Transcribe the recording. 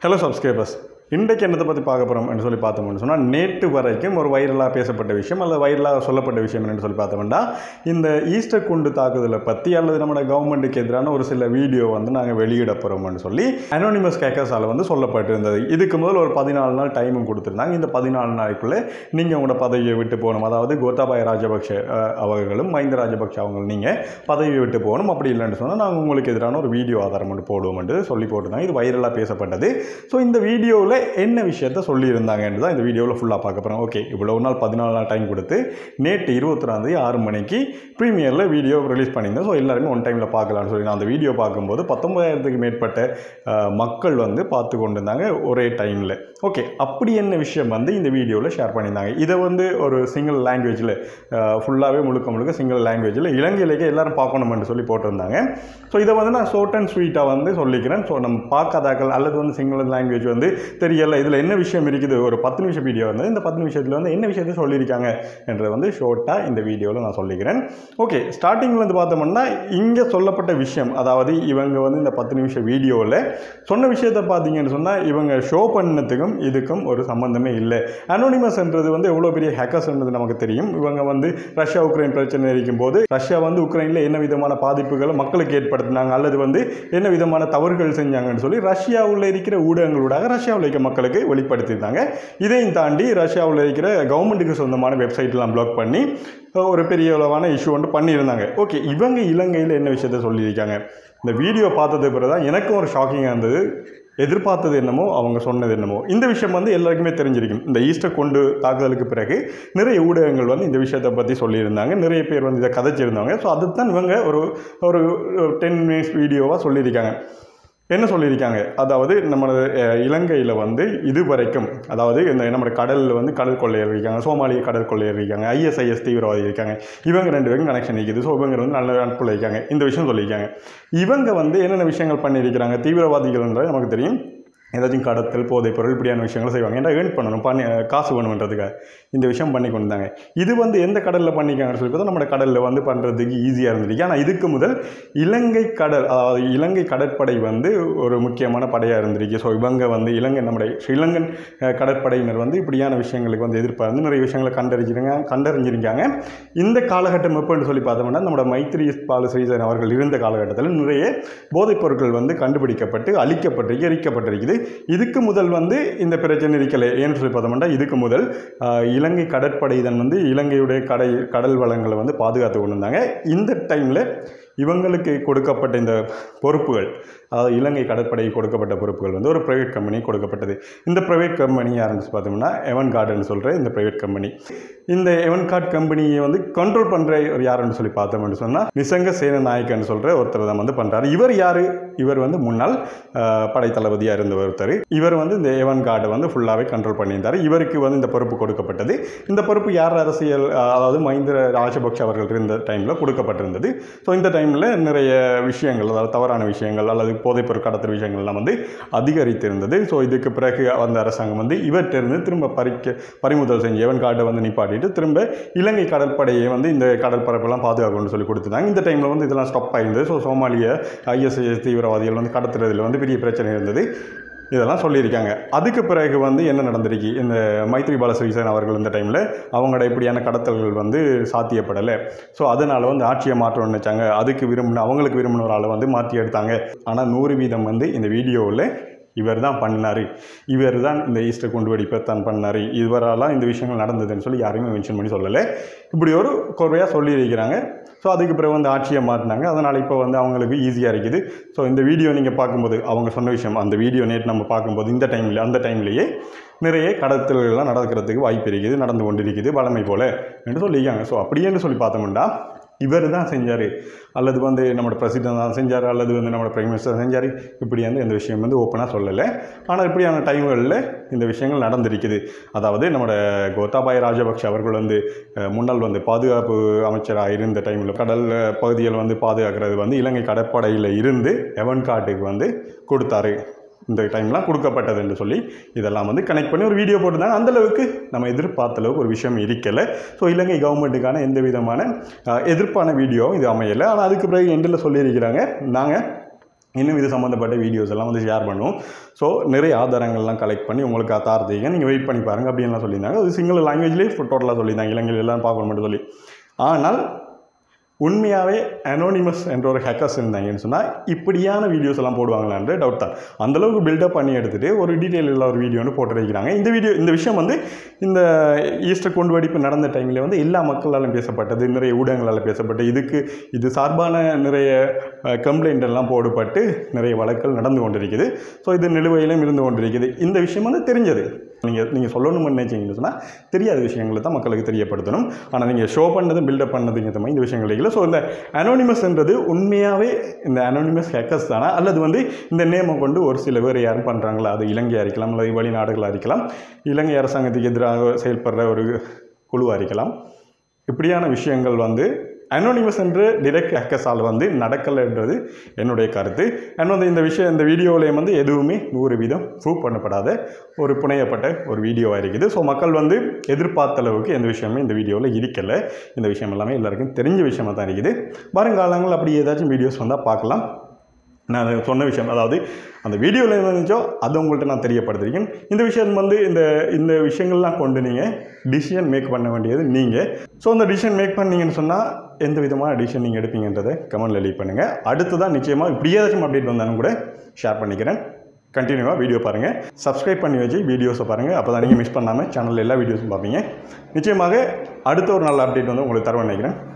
hello subscribers இன்றைக்கு என்னத்தை பற்றி பார்க்க போகிறோம் சொல்லி பார்த்தோம்னு சொன்னால் நேற்று வரைக்கும் ஒரு வைரலாக பேசப்பட்ட விஷயம் அல்லது வைரலாக சொல்லப்பட்ட விஷயம் என்னன்னு சொல்லி பார்த்தோம்னா இந்த ஈஸ்டர் குண்டு தாக்குதலை பற்றி அல்லது நம்ம கவர்மெண்ட்டுக்கு எதிரான ஒரு சில வீடியோ வந்து நாங்கள் வெளியிட போகிறோம்னு சொல்லி அனோனிமஸ் கேக்கர்ஸால் வந்து சொல்லப்பட்டிருந்தது இதுக்கு முதல் ஒரு பதினாலு நாள் டைமும் கொடுத்துருந்தாங்க இந்த பதினாலு நாளைக்குள்ளே நீங்கள் உங்களோட பதவியை விட்டு போகணும் அதாவது கோத்தாபாய ராஜபக்ஷ அஹ், அவர்களும் மஹிந்த ராஜபக்ஷ அவங்க நீங்கள் பதவியை விட்டு போகணும் அப்படி இல்லைன்னு சொன்னால் நாங்கள் உங்களுக்கு எதிரான ஒரு வீடியோ ஆதாரம் மட்டும் போடுவோம் என்று சொல்லி போட்டிருந்தாங்க இது வைரலாக பேசப்பட்டது ஸோ இந்த வீடியோவில் என்ன விஷயத்த சொல்லியிருந்தாங்கன்னு தான் இந்த வீடியோவில் ஃபுல்லாக பார்க்க போகிறோம் ஓகே இவ்வளோ நாள் பதினாலு நாள் டைம் கொடுத்து நேற்று இருபத்தொராந்தேதி ஆறு மணிக்கு ப்ரீமியரில் வீடியோ ரிலீஸ் பண்ணியிருந்தேன் ஸோ எல்லாருமே ஒன் டைமில் பார்க்கலாம்னு சொல்லி நான் அந்த வீடியோ பார்க்கும்போது பத்தொன்பதாயிரத்துக்கு மேற்பட்ட அஹ், மக்கள் வந்து பார்த்து கொண்டு இருந்தாங்க ஒரே டைமில் ஓகே அப்படி என்ன விஷயம் வந்து இந்த வீடியோவில் ஷேர் பண்ணியிருந்தாங்க இதை வந்து ஒரு சிங்கிள் லாங்குவேஜில் ஃபுல்லாகவே முழுக்க முழுக்க சிங்கிள் லாங்குவேஜில் இலங்கையிலேயே எல்லாரும் பார்க்கணும்னு சொல்லி போட்டிருந்தாங்க ஸோ இதை வந்து நான் ஷோர்ட் அண்ட் ஸ்வீட்டாக வந்து சொல்லிக்கிறேன் ஸோ நம்ம பார்க்காதாக்கள் அல்லது வந்து சிங்கிள் லாங்குவேஜ் வந்து தெரியல இதில் என்ன விஷயம் இருக்குது ஒரு பத்து நிமிஷம் வீடியோ வந்து இந்த பத்து நிமிஷத்தில் வந்து என்ன விஷயத்தை சொல்லியிருக்காங்க என்றதை வந்து ஷோர்ட்டாக இந்த வீடியோவில் நான் சொல்லிக்கிறேன் ஓகே ஸ்டார்டிங்கில் வந்து பார்த்தோம்னா இங்கே சொல்லப்பட்ட விஷயம் அதாவது இவங்க வந்து இந்த பத்து நிமிஷம் வீடியோவில் சொன்ன விஷயத்தை பார்த்தீங்கன்னு சொன்னால் இவங்க ஷோ பண்ணதுக்கும் இதுக்கும் ஒரு சம்மந்தமே இல்லை அனோனிமஸ்ன்றது வந்து எவ்வளோ பெரிய ஹேக்கர்ஸ்ன்றது நமக்கு தெரியும் இவங்க வந்து ரஷ்யா உக்ரைன் பிரச்சனை இருக்கும் போது ரஷ்யா வந்து உக்ரைனில் என்ன விதமான பாதிப்புகளை மக்களுக்கு ஏற்படுத்தினாங்க அல்லது வந்து என்ன விதமான தவறுகள் செஞ்சாங்கன்னு சொல்லி ரஷ்யாவில் இருக்கிற ஊடகங்களூடாக ரஷ்யாவில் இருக்க மக்களுக்கு வெளிப்படுத்தியிருந்தாங்க இதையும் தாண்டி ரஷ்யாவில் இருக்கிற கவர்மெண்ட்டுக்கு சொந்தமான வெப்சைட்லாம் பிளாக் பண்ணி ஒரு பெரிய அளவான இஷ்யூ வந்து பண்ணியிருந்தாங்க ஓகே இவங்க இலங்கையில் என்ன விஷயத்த சொல்லியிருக்காங்க இந்த வீடியோ பார்த்தது பிறகு தான் எனக்கும் ஒரு ஷாக்கிங்காக இருந்தது எதிர்பார்த்தது என்னமோ அவங்க சொன்னது என்னமோ இந்த விஷயம் வந்து எல்லாருக்குமே தெரிஞ்சிருக்கும் இந்த ஈஸ்டர் கொண்டு தாக்குதலுக்கு பிறகு நிறைய ஊடகங்கள் வந்து இந்த விஷயத்தை பற்றி சொல்லியிருந்தாங்க நிறைய பேர் வந்து இதை கதைச்சிருந்தாங்க ஸோ அதுதான் இவங்க ஒரு ஒரு டென் மினிட்ஸ் வீடியோவாக சொல்லியிருக்காங்க என்ன சொல்லியிருக்காங்க அதாவது நம்மளோட அஹ், இலங்கையில் வந்து இது வரைக்கும் அதாவது இந்த நம்ம கடலில் வந்து கடல் கொள்ளையர் இருக்காங்க சோமாலிய கடல் கொள்ளையர் இருக்காங்க ஐஎஸ்ஐஎஸ் தீவிரவாதி இருக்காங்க இவங்க ரெண்டு பேரும் கனெக்ஷன் இருக்குது ஸோ இவங்க வந்து நல்ல நட்புல இருக்காங்க இந்த விஷயம் சொல்லியிருக்காங்க இவங்க வந்து என்னென்ன விஷயங்கள் பண்ணியிருக்கிறாங்க தீவிரவாதிகள்ன்றது நமக்கு தெரியும் ஏதாச்சும் கடத்தல் போதைப் பொருள் இப்படியான விஷயங்களை செய்வாங்க ஏன்னா ஏர்ன் பண்ணணும் பண்ணி காசு வேணுன்றதுக்காக இந்த விஷயம் பண்ணி கொண்டாங்க இது வந்து எந்த கடலில் பண்ணிக்காங்கன்னு சொல்லி பார்த்தா நம்ம கடலில் வந்து பண்ணுறதுக்கு ஈஸியாக இருந்திருக்கு ஆனால் இதுக்கு முதல் இலங்கை கடல் அதாவது இலங்கை கடற்படை வந்து ஒரு முக்கியமான படையாக இருந்திருக்கு ஸோ இவங்க வந்து இலங்கை நம்முடைய ஸ்ரீலங்கன் அஹ், கடற்படையினர் வந்து இப்படியான விஷயங்களுக்கு வந்து எதிர்ப்பாக இருந்து நிறைய விஷயங்களை கண்டறிஞ்சிருங்க கண்டறிஞ்சிருக்காங்க இந்த காலகட்டம் எப்போன்னு சொல்லி பார்த்தோம்னா நம்மளோட மைத்ரி பால ஸ்ரீதரன் அவர்கள் இருந்த காலகட்டத்தில் நிறைய போதைப் பொருட்கள் வந்து கண்டுபிடிக்கப்பட்டு அழிக்கப்பட்டு எரிக்கப்பட்டிருக்குது இதுக்கு முதல் வந்து இந்த பிரச்சனை இருக்கலை ஏன்னு சொல்லி பார்த்தோம்னா இதுக்கு முதல் ஆஹ், இலங்கை கடற்படை இதன் வந்து இலங்கையுடைய கடை கடல் வளங்களை வந்து பாதுகாத்து கொண்டு வந்தாங்க இந்த டைமில் இவங்களுக்கு கொடுக்கப்பட்ட இந்த பொறுப்புகள் அதாவது இலங்கை கடற்படை கொடுக்கப்பட்ட பொறுப்புகள் வந்து ஒரு ப்ரைவேட் கம்பெனி கொடுக்கப்பட்டது இந்த ப்ரைவேட் கம்பெனி யாருன்னு பார்த்தோம்னா எவன் கார்டுன்னு சொல்கிற இந்த ப்ரைவேட் கம்பெனி இந்த எவன் கார்ட் கம்பெனியை வந்து கண்ட்ரோல் பண்ணுற ஒரு யாருன்னு சொல்லி பார்த்தோம்னு சொன்னால் நிசங்க சேனநாயக்கன்னு சொல்கிற ஒருத்தர் தான் வந்து பண்ணுறாரு இவர் யார் இவர் வந்து முன்னாள் ஆஹ், படைத்தளபதியாக இருந்த ஒருத்தர் இவர் வந்து இந்த எவன் கார்டை வந்து ஃபுல்லாகவே கண்ட்ரோல் பண்ணியிருந்தார் இவருக்கு வந்து இந்த பொறுப்பு கொடுக்கப்பட்டது இந்த பொறுப்பு யார் அரசியல் ஆஹ், அதாவது மஹிந்த ராஜபக்ஷ அவர்கள் இருந்த டைமில் கொடுக்கப்பட்டிருந்தது ஸோ இந்த டைமில் நிறைய விஷயங்கள் அதாவது தவறான விஷயங்கள் அல்லது போதைப்பொருள் கடத்தல் விஷயங்கள்லாம் வந்து அதிகரித்திருந்தது ஸோ இதுக்கு பிறகு அந்த அரசாங்கம் வந்து இவற்றிருந்து திரும்ப பறிக்க பறிமுதல் செஞ்சு எவன் கார்டை வந்து நிப்பாட்டிட்டு திரும்ப இலங்கை கடற்படையை வந்து இந்த கடற்பரப்பெல்லாம் பாதுகாக்கணும்னு சொல்லி கொடுத்துட்டாங்க இந்த டைமில் வந்து இதெல்லாம் ஸ்டாப் ஆயிருந்தது ஸோ சோமாலிய ஐஎஸ்ஐஎஸ் தீவிரவாதிகள் வந்து கடத்துறதுல வந்து பெரிய பிரச்சனை இருந்தது இதெல்லாம் சொல்லியிருக்காங்க அதுக்கு பிறகு வந்து என்ன நடந்திருக்கு இந்த மைத்ரி பாலசிறிசேன அவர்கள் இந்த டைமில் அவங்களோட இப்படியான கடத்தல்கள் வந்து சாத்தியப்படலை ஸோ அதனால் வந்து ஆட்சியை மாற்றணும்னு நினச்சாங்க அதுக்கு விரும்பின அவங்களுக்கு விரும்பின ஒரு ஆளை வந்து மாற்றி எடுத்தாங்க ஆனால் நூறு வீதம் வந்து இந்த வீடியோவில் இவர் தான் பண்ணார் இவர் தான் இந்த ஈஸ்டர் குண்டு வெடிப்பை தான் பண்ணார் இவராலாம் இந்த விஷயங்கள் நடந்ததுன்னு சொல்லி யாரையுமே மென்ஷன் பண்ணி சொல்லலை இப்படி ஒரு குறையாக சொல்லியிருக்கிறாங்க ஸோ அதுக்கு பிறகு வந்து ஆட்சியை மாற்றினாங்க அதனால் இப்போ வந்து அவங்களுக்கு ஈஸியாக இருக்குது ஸோ இந்த வீடியோ நீங்கள் பார்க்கும்போது அவங்க சொன்ன விஷயம் அந்த வீடியோ நேற்று நம்ம பார்க்கும்போது இந்த டைமில் அந்த டைம்லேயே நிறைய கடத்தல்கள்லாம் நடக்கிறதுக்கு வாய்ப்பு இருக்குது நடந்து கொண்டு இருக்குது வளமை போல என்று சொல்லியிருக்காங்க ஸோ அப்படியேன்னு சொல்லி பார்த்தோம்னா இவர் தான் செஞ்சார் அல்லது வந்து நம்மளோட பிரசிடென்ட் தான் செஞ்சார் அல்லது வந்து நம்மளோட பிரைம் மினிஸ்டர் செஞ்சார் இப்படி வந்து இந்த விஷயம் வந்து ஓப்பனாக சொல்லலை ஆனால் இப்படியான டைம்களில் இந்த விஷயங்கள் நடந்திருக்குது அதாவது நம்மளோட கோத்தாபாய ராஜபக்ஷ அவர்கள் வந்து அஹ், முன்னாள் வந்து பாதுகாப்பு அமைச்சராக இருந்த டைமில் கடல் அஹ், பகுதிகள் வந்து பாதுகாக்கிறது வந்து இலங்கை கடற்படையில் இருந்து எவன் காட்டுக்கு வந்து கொடுத்தாரு இந்த டைம்லாம் கொடுக்கப்பட்டது என்று சொல்லி இதெல்லாம் வந்து கனெக்ட் பண்ணி ஒரு வீடியோ போட்டிருந்தாங்க அந்த அளவுக்கு நம்ம எதிர்பார்த்த அளவுக்கு ஒரு விஷயம் இருக்கலை ஸோ இலங்கை கவர்மெண்ட்டுக்கான எந்த விதமான அஹ், எதிர்ப்பான வீடியோவும் இது அமையலை ஆனால் அதுக்கு பிறகு எண்டில் சொல்லியிருக்கிறாங்க நாங்கள் இன்னும் இது சம்மந்தப்பட்ட வீடியோஸ் எல்லாம் வந்து ஷேர் பண்ணுவோம் ஸோ நிறைய ஆதாரங்கள்லாம் கலெக்ட் பண்ணி உங்களுக்கு தாரதீங்க நீங்கள் வெயிட் பண்ணி பாருங்க அப்படின்லாம் சொல்லியிருந்தாங்க அது சிங்கள லாங்குவேஜ்லேயே டோட்டலாக சொல்லியிருந்தாங்க இலங்கையில் எல்லாம் பார்க்கணும் மட்டும் சொல்லி ஆனால் உண்மையாகவே அனோனிமஸ் என்ற ஒரு ஹேக்கர்ஸ் இருந்தாங்கன்னு சொன்னால் இப்படியான வீடியோஸ் எல்லாம் போடுவாங்களான்ற டவுட் தான் அந்தளவுக்கு பில்டப் பண்ணி எடுத்துகிட்டு ஒரு டீட்டெயில் உள்ள ஒரு வீடியோ வந்து போட்டு வைக்கிறாங்க இந்த வீடியோ இந்த விஷயம் வந்து இந்த ஈஸ்டர் கொண்டு வெடிப்பு நடந்த டைமில் வந்து எல்லா மக்களாலும் பேசப்பட்டது நிறைய ஊடகங்களால் பேசப்பட்டு இதுக்கு இது சார்பான நிறைய கம்ப்ளைண்ட் எல்லாம் போடப்பட்டு நிறைய வழக்குகள் நடந்து கொண்டிருக்குது ஸோ இது நிலுவையிலும் இருந்து கொண்டிருக்குது இந்த விஷயம் வந்து தெரிஞ்சது நீங்கள் நீங்கள் சொல்லணும்னு நினைச்சீங்கன்னு சொன்னால் தெரியாத விஷயங்களை தான் மக்களுக்கு தெரியப்படுத்தணும் ஆனால் நீங்கள் ஷோ பண்ணது பில்டப் பண்ணதுங்கிறது மாதிரி இந்த விஷயங்கள் இல்லை ஸோ இந்த அனோனிமஸ்ன்றது உண்மையாகவே இந்த அனோனிமஸ் ஹேக்கர்ஸ் தானா அல்லது வந்து இந்த நேமை கொண்டு ஒரு சில பேர் யாரும் பண்ணுறாங்களா அது இலங்கையாக இருக்கலாம் அல்லது வெளிநாடுகளாக இருக்கலாம் இலங்கை அரசாங்கத்துக்கு எதிராக செயல்படுற ஒரு குழுவாக இருக்கலாம் இப்படியான விஷயங்கள் வந்து அனோனிமஸ் என்று டிரெக்ட் ஹேக்கர்ஸால் வந்து நடக்கலைன்றது என்னுடைய கருத்து அண்ட் வந்து இந்த விஷயம் இந்த வீடியோவிலையும் வந்து எதுவுமே நூறு வீதம் ப்ரூவ் பண்ணப்படாத ஒரு புனையப்பட்ட ஒரு வீடியோவாக இருக்குது ஸோ மக்கள் வந்து எதிர்பார்த்த அளவுக்கு எந்த விஷயமே இந்த வீடியோவில் இருக்கலை இந்த விஷயம் எல்லாமே எல்லாருக்கும் தெரிஞ்ச விஷயமா தான் இருக்குது வருங்காலங்கள் அப்படி ஏதாச்சும் வீடியோஸ் வந்தால் பார்க்கலாம் நான் அது சொன்ன விஷயம் அதாவது அந்த வீடியோவில் என்ன இருந்துச்சோ அது உங்கள்கிட்ட நான் தெரியப்படுத்திருக்கேன் இந்த விஷயம் வந்து இந்த இந்த விஷயங்கள்லாம் கொண்டு நீங்கள் டிசிஷன் மேக் பண்ண வேண்டியது நீங்கள் ஸோ அந்த டிசிஷன் மேக் பண்ணீங்கன்னு சொன்னால் எந்த விதமான டிசிஷன் நீங்கள் எடுப்பீங்கன்றதை கமெண்ட்டில் லீவ் பண்ணுங்கள் அடுத்ததான் நிச்சயமாக இப்படி ஏதாச்சும் அப்டேட் வந்தாலும் கூட ஷேர் பண்ணிக்கிறேன் கண்டினியூவாக வீடியோ பாருங்கள் சப்ஸ்கிரைப் பண்ணி வச்சு வீடியோஸை பாருங்கள் அப்போ தான் நீங்கள் மிஸ் பண்ணாமல் சேனலில் எல்லா வீடியோஸும் பார்ப்பீங்க நிச்சயமாக அடுத்த ஒரு நல்ல அப்டேட் வந்து உங்களுக்கு தர நினைக்கிறேன்